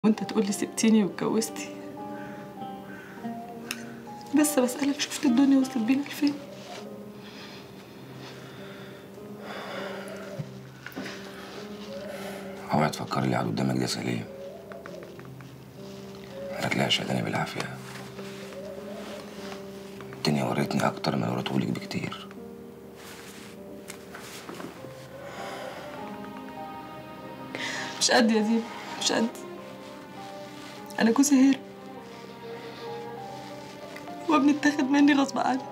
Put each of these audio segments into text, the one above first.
وانت تقول لي سبتيني واتجوزتي بس بسألك شفت الدنيا وصلت بينا لفين اوعي تفكري اللي قاعد قدامك ده سليم هتلاقيها شغلاني بالعافية الدنيا وريتني أكتر من وريتهولك بكتير مش قد يا ديب مش قد انا جوزي هير وابني اتاخد مني غصب عني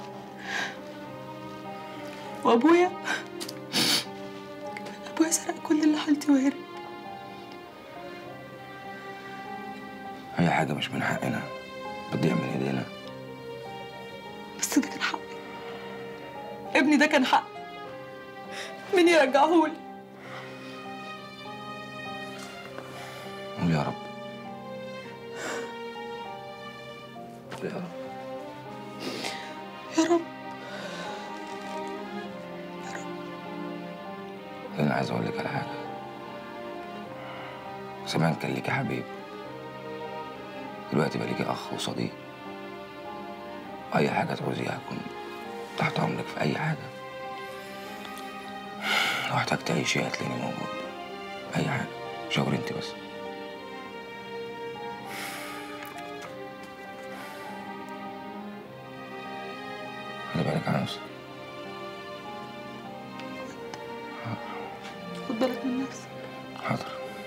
وابويا ابويا سرق كل اللي حالتي وهرب أي حاجة مش من حقنا بتضيع من إيدينا بس ده كان حقي ابني ده كان حقي مين يرجعهولي قول يا رب قول يا رب يا رب أنا عايز أقول لك على حاجة زمان كان ليكي حبيب دلوقتي بقى ليكي أخ وصديق أي حاجة تعوزيها أكون تحت أمرك في أي حاجة لو احتجت أي شيء هتلاقيني موجود أي حاجة شاوري أنت بس خلي بالك على نفسك خد بالك من نفسك حاضر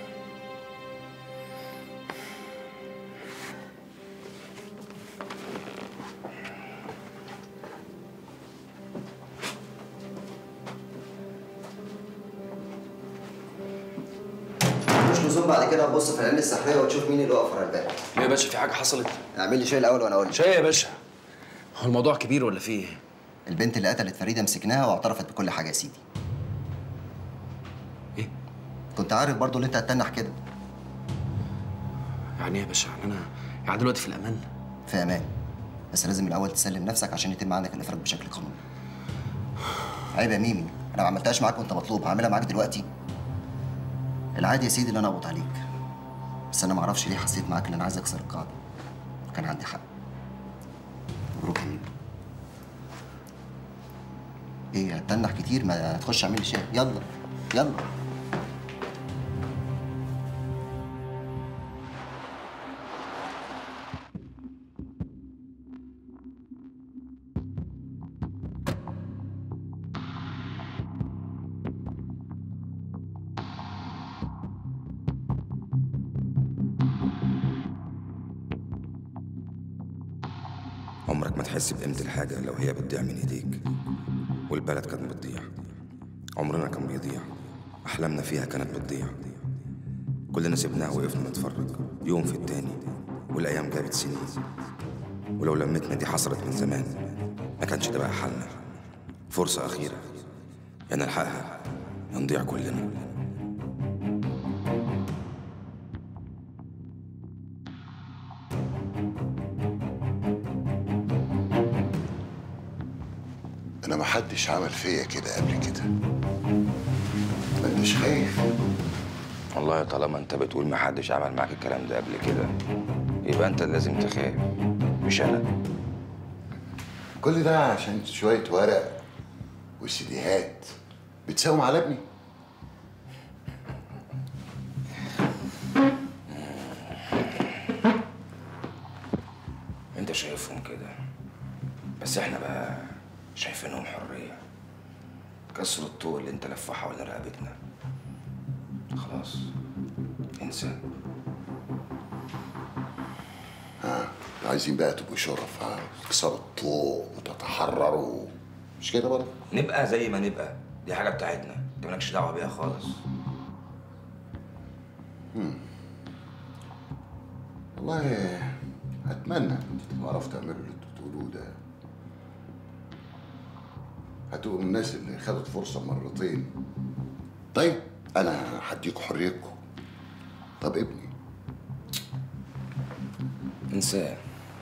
مش لزوم بعد كده تبص في العين السحريه وتشوف مين اللي واقف ورا الباب ليه يا باشا في حاجه حصلت اعمل لي شاي الاول وانا اقول لك شاي يا باشا هو الموضوع كبير ولا فيه ايه البنت اللي قتلت فريده مسكناها واعترفت بكل حاجه يا سيدي ايه كنت عارف برضو اللي انت هتتنح كده يعني ايه يا باشا يعني انا يعني دلوقتي في الامان في امان بس لازم الاول تسلم نفسك عشان يتم عندك الافراج بشكل قانوني عيب يا ميمي انا ما عملتهاش معاك وانت مطلوب هعملها معاك دلوقتي العادي يا سيدي اللي انا اقبض عليك بس انا ما اعرفش ليه حسيت معاك ان انا عايز اكسر القاعده كان عندي حق مبروك يا ميمي ايه هتتنح كتير ما تخش اعمل لي شاي يلا يلا عمرك ما تحس بقيمة الحاجة لو هي بتضيع من ايديك والبلد كانت بتضيع عمرنا كان بيضيع أحلامنا فيها كانت بتضيع كلنا سيبناها وقفنا نتفرج يوم في التاني والأيام جابت سنين ولو لمتنا دي حصلت من زمان ما كانش ده بقى حالنا فرصة أخيرة يا نلحقها يا نضيع كلنا انا ما حدش عمل فيا كده قبل كده ما انتش خايف والله طالما انت بتقول ما حدش عمل معاك الكلام ده قبل كده يبقى انت اللي لازم تخاف مش انا كل ده عشان شويه ورق وسيديهات بتساوم على ابني انت شايفهم كده بس احنا بقى شايفينهم حرية كسروا الطوق اللي انت لفه حوالين رقبتنا خلاص انسى عايزين بقى تبقوا شرف ها تكسروا الطوق وتتحرروا مش كده برضه نبقى زي ما نبقى دي حاجة بتاعتنا انت مالكش دعوة بيها خالص والله اتمنى ان انتوا تعرفوا تعملوا اللي انتوا بتقولوه ده هتبقوا من الناس اللي خدت فرصه مرتين طيب انا هديكوا حريتكم طب ابني انساه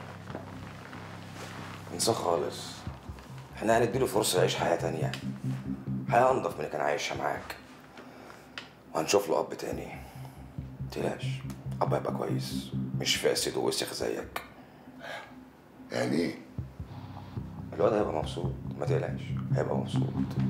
انساه خالص احنا هنديله فرصة يعيش حياة تانية حياة أنضف من اللي كان عايشها معاك وهنشوف له أب تاني متقلقش ابا يبقى كويس مش فاسد ووسخ زيك يعني ايه الواد هيبقى مبسوط ما تقلقش هيبقى مبسوط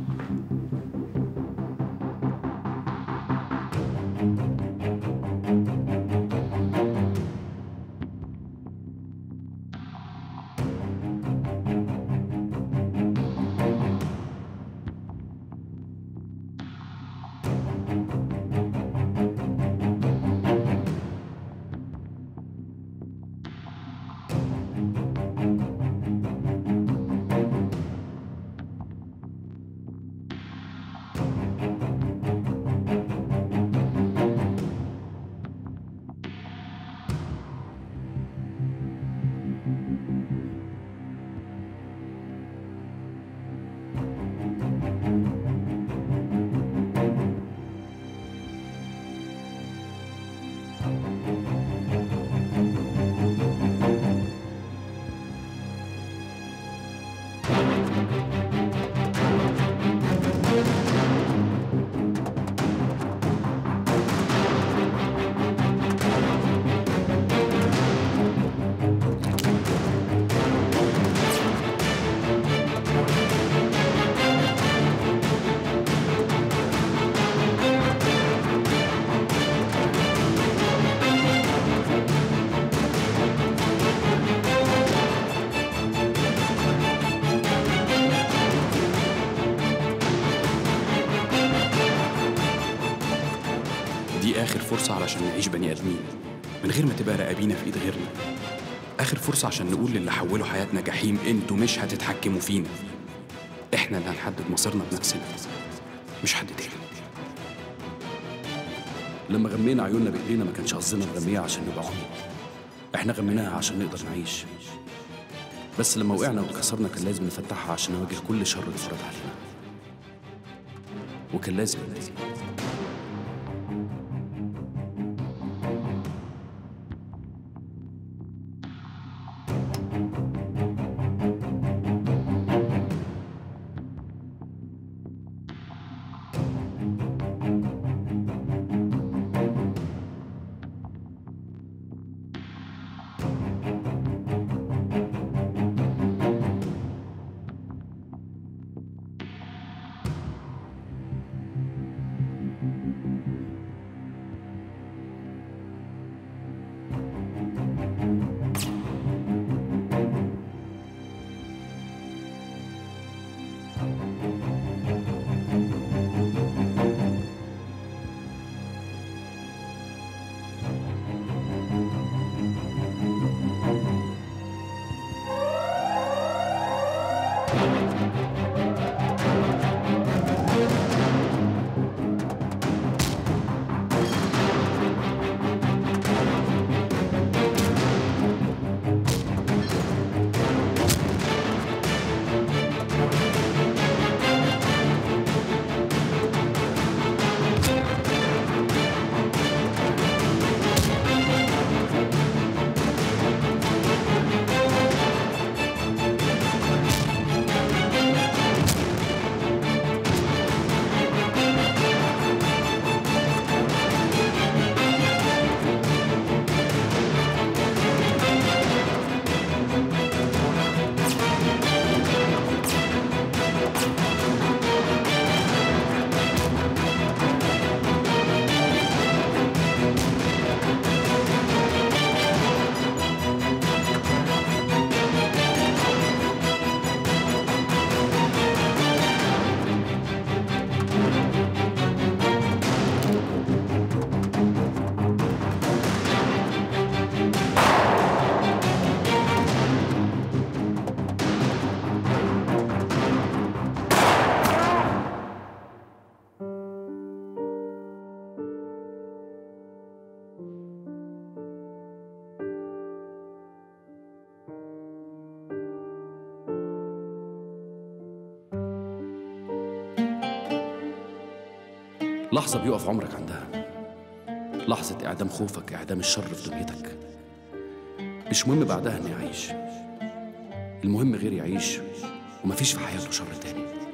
دي آخر فرصة علشان نعيش بني آدمين من غير ما تبقى رقابينا في إيد غيرنا آخر فرصة عشان نقول للي حولوا حياتنا جحيم انتوا مش هتتحكموا فينا احنا اللي هنحدد مصيرنا بنفسنا مش حد تاني لما غمينا عيوننا بايدينا ما كانش قصدنا نغميها عشان نبقى عمي احنا غميناها عشان نقدر نعيش بس لما وقعنا واتكسرنا كان لازم نفتحها عشان نواجه كل شر اتفرض علينا وكان لازم ننتهي لحظة بيقف عمرك عندها لحظة إعدام خوفك إعدام الشر في دنيتك مش مهم بعدها إني أعيش المهم غيري يعيش ومفيش في حياته شر تاني